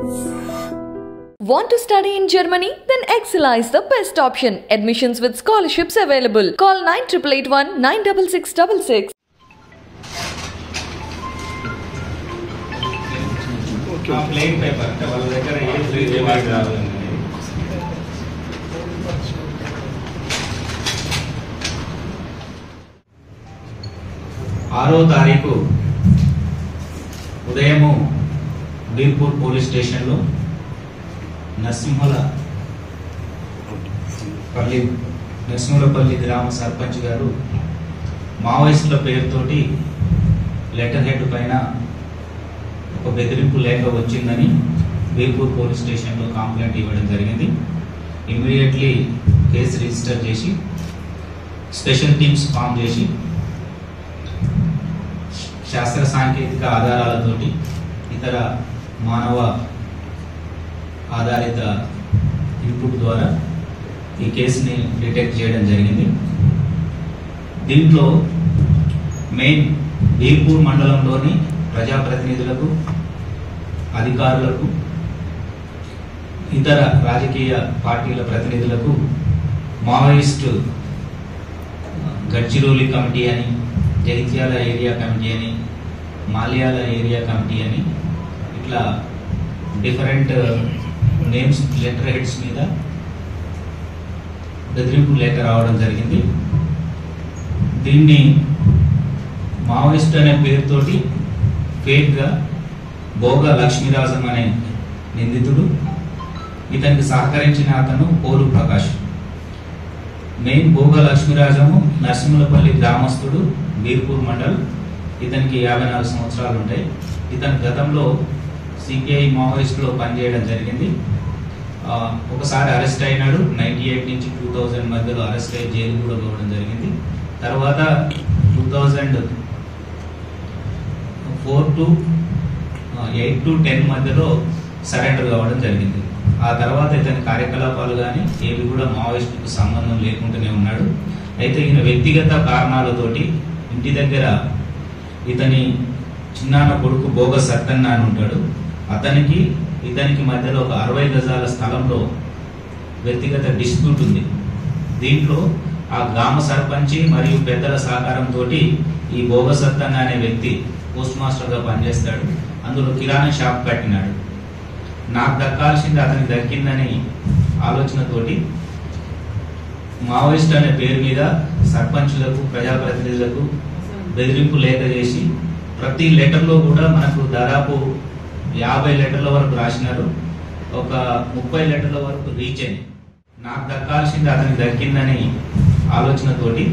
Want to study in Germany? Then Excella is the best option. Admissions with scholarships available. Call 9881 96666. ఆ plain paper అంటే వాళ్ళ దగ్గర ఏం లేదు ఏమీ రాదు ఆరో తారీఖు ఉదయము బీర్పూర్ పోలీస్ స్టేషన్లో నరసింహల పల్లి నరసింహలపల్లి గ్రామ సర్పంచ్ గారు మావోయిస్టుల పేరుతోటి లెటర్ హెడ్ పైన ఒక బెదిరింపు లేఖ వచ్చిందని బీర్పూర్ పోలీస్ స్టేషన్లో కంప్లైంట్ ఇవ్వడం జరిగింది ఇమీడియట్లీ కేసు రిజిస్టర్ చేసి స్పెషల్ టీమ్స్ ఫామ్ చేసి శాస్త్ర సాంకేతిక ఆధారాలతోటి ఇతర మానవ ఆధారిత ఇన్పుట్ ద్వారా ఈ కేసుని డిటెక్ట్ చేయడం జరిగింది దీంట్లో మెయిన్ బీర్పూర్ మండలంలోని ప్రజాప్రతినిధులకు అధికారులకు ఇతర రాజకీయ పార్టీల ప్రతినిధులకు మావోయిస్టు గడ్చిరోలి కమిటీ అని జగిత్యాల ఏరియా కమిటీ అని మాల్యాల ఏరియా కమిటీ అని ఇట్లా డిఫరెంట్ నేమ్స్ లెటర్ హెడ్స్ మీద బెదిరింపు లేఖ రావడం జరిగింది దీన్ని మావోయిస్ట్ అనే పేరుతోటి ఫేక్గా భోగ లక్ష్మీరాజం అనే నిందితుడు ఇతనికి సహకరించిన అతను పోలు ప్రకాష్ మెయిన్ భోగ లక్ష్మీరాజము నరసింహలపల్లి గ్రామస్తుడు బీర్పూర్ మండల్ ఇతనికి యాభై నాలుగు సంవత్సరాలు ఉంటాయి ఇతను గతంలో సిపిఐ మావోయిస్ట్లో పనిచేయడం జరిగింది ఆ, ఒకసారి అరెస్ట్ అయినాడు నైన్టీ ఎయిట్ నుంచి టూ థౌజండ్ మధ్యలో అరెస్ట్ అయ్యి జైలు కూడా పోవడం జరిగింది తర్వాత two thousand four to eight to ten మధ్యలో సరెండర్ కావడం జరిగింది ఆ తర్వాత ఇతని కార్యకలాపాలు కానీ ఏవి కూడా మావోయిస్టుకు సంబంధం లేకుండానే ఉన్నాడు అయితే ఈయన వ్యక్తిగత కారణాలతోటి ఇంటి దగ్గర ఇతని చిన్నాన్న కొడుకు భోగ సత్తన్న అని ఉంటాడు అతనికి ఇతనికి మధ్యలో ఒక అరవై గజాల స్థలంలో వ్యక్తిగత డిస్ప్యూట్ ఉంది దీంట్లో ఆ గ్రామ సర్పంచి మరియు పెద్దల సహకారంతో ఈ భోగ సత్తన్న అనే వ్యక్తి పోస్ట్ మాస్టర్గా పనిచేస్తాడు అందులో కిరాణా షాప్ కట్టినాడు నాకు దక్కాల్సింది అతనికి దక్కిందని ఆలోచనతోటి మావోయిస్ట్ అనే పేరు మీద సర్పంచులకు ప్రజాప్రతినిధులకు బెదిరింపు లేఖ చేసి ప్రతి లెటర్లో కూడా మనకు దాదాపు యాభై లెటర్ల వరకు రాసినారు ఒక ముప్పై లెటర్ల వరకు రీచ్ అయింది నాకు దక్కాల్సింది అతనికి దక్కిందని ఆలోచనతోటి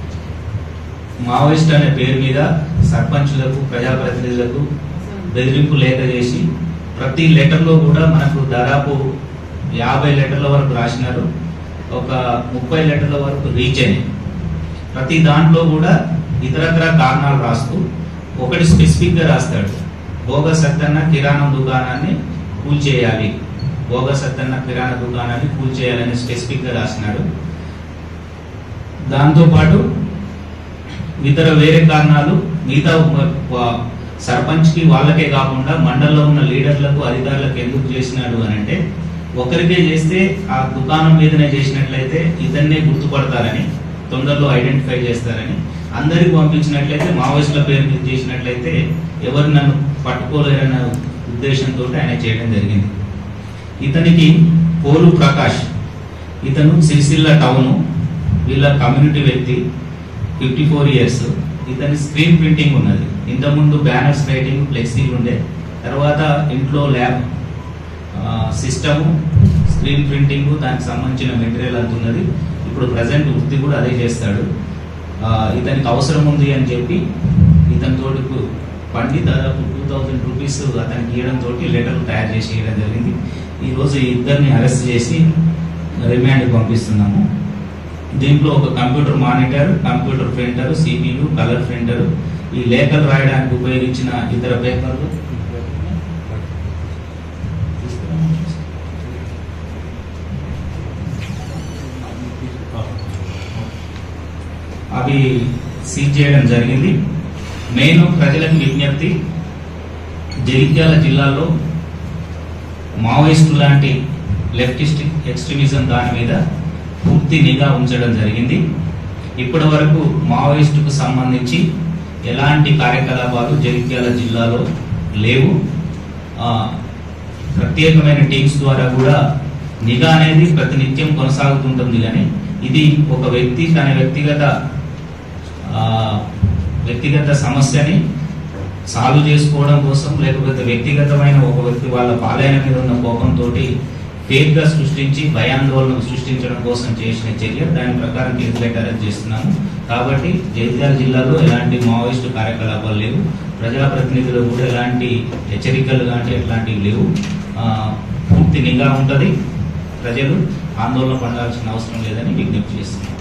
మావోయిస్ట్ అనే పేరు మీద సర్పంచులకు ప్రజాప్రతినిధులకు బెదిరింపు లేఖ చేసి ప్రతి లెటర్లో కూడా మనకు దాదాపు యాభై లెటర్ల వరకు రాసినారు ఒక ముప్పై లెటర్ల వరకు రీచ్ అయింది ప్రతి దాంట్లో కూడా ఇతరత్ర కారణాలు రాస్తూ ఒకటి స్పెసిఫిక్గా రాస్తాడు భోగ సత్తన్న కిరాణం దుకాణాన్ని కూల్చేయాలి భోగ సత్తన్న కిరాణా దుకాణాన్ని కూల్చేయాలని స్పెసిఫిక్గా రాసినాడు దాంతోపాటు ఇతర వేరే కారణాలు మిగతా వ- సర్పంచ్కి వాళ్ళకే కాకుండా మండలంలో ఉన్న లీడర్లకు అధికారులకు ఎందుకు చేసినాడు అని అంటే ఒకరికే చేస్తే ఆ దుకాణం మీదనే చేసినట్లయితే ఇతన్నే గుర్తుపడతారని తొందరలో ఐడెంటిఫై చేస్తారని అందరికి పంపించినట్లయితే మావోయిస్టుల పేరు మీద చేసినట్లయితే ఎవరు నన్ను పట్టుకోలేరన్న ఉద్దేశంతో ఆయన చేయడం జరిగింది ఇతనికి పోలు ప్రకాష్ ఇతను సిరిసిల్ల టౌన్ వీళ్ళ కమ్యూనిటీ వ్యక్తి ఫిఫ్టీ ఫోర్ ఇయర్స్ ఇతని స్క్రీన్ ప్రింటింగ్ ఉన్నది ఇంతకుముందు బ్యానర్స్ రైటింగ్ ఫ్లెక్సీలు ఉండే తర్వాత ఇంట్లో ల్యాబ్ సిస్టము స్క్రీన్ ప్రింటింగ్ దానికి సంబంధించిన మెటీరియల్ అంత ఉన్నది ఇప్పుడు ప్రజెంట్ వృత్తి కూడా అదే చేస్తాడు ఆ, ఇతనికి అవసరం ఉంది అని చెప్పి ఇతని తోటి పండి దాదాపు టూ థౌజండ్ రూపీస్ అతనికి ఇవ్వడం తోటి లెటర్ తయారు చేసి ఇవ్వడం జరిగింది ఈరోజు ఈ ఇద్దరిని అరెస్ట్ చేసి రిమాండ్కి పంపిస్తున్నాము దీంట్లో ఒక computer monitor computer printer CPU colour printer ఈ లేఖలు రాయడానికి ఉపయోగించిన ఇతర పేపర్లు అవి సీజ్ చేయడం జరిగింది మెయిన్ ప్రజలకు విజ్ఞప్తి జగిత్యాల జిల్లాలో మావోయిస్టు లాంటి లెఫ్టిస్ట్ ఎక్స్ట్రీమిజం దాని మీద పూర్తి నిఘా ఉంచడం జరిగింది ఇప్పటి వరకు మావోయిస్టుకు సంబంధించి ఎలాంటి కార్యకలాపాలు జగిత్యాల జిల్లాలో లేవు ఆ, ప్రత్యేకమైన టీమ్స్ ద్వారా కూడా నిఘా అనేది ప్రతినిత్యం కొనసాగుతుంటుంది కానీ ఇది ఒక వ్యక్తి తన వ్యక్తిగత ఆ, వ్యక్తిగత సమస్యని సాల్వ్ చేసుకోవడం కోసం లేకపోతే వ్యక్తిగతమైన ఒక వ్యక్తి వాళ్ళ పాలన మీద ఉన్న కోపంతో ఫేక్ గా సృష్టించి భయాందోళన సృష్టించడం కోసం చేసిన చర్య దాని ప్రకారం కేసు పెట్టి అరెస్ట్ చేస్తున్నాము కాబట్టి జగిత్యాల జిల్లాలో ఎలాంటి మావోయిస్టు కార్యకలాపాలు లేవు ప్రజాప్రతినిధులు కూడా ఎలాంటి హెచ్చరికలు కానీ ఎట్లాంటివి లేవు ఆ, పూర్తి నిఘా ఉంటుంది ప్రజలు ఆందోళన పడాల్సిన అవసరం లేదని విజ్ఞప్తి చేస్తున్నాం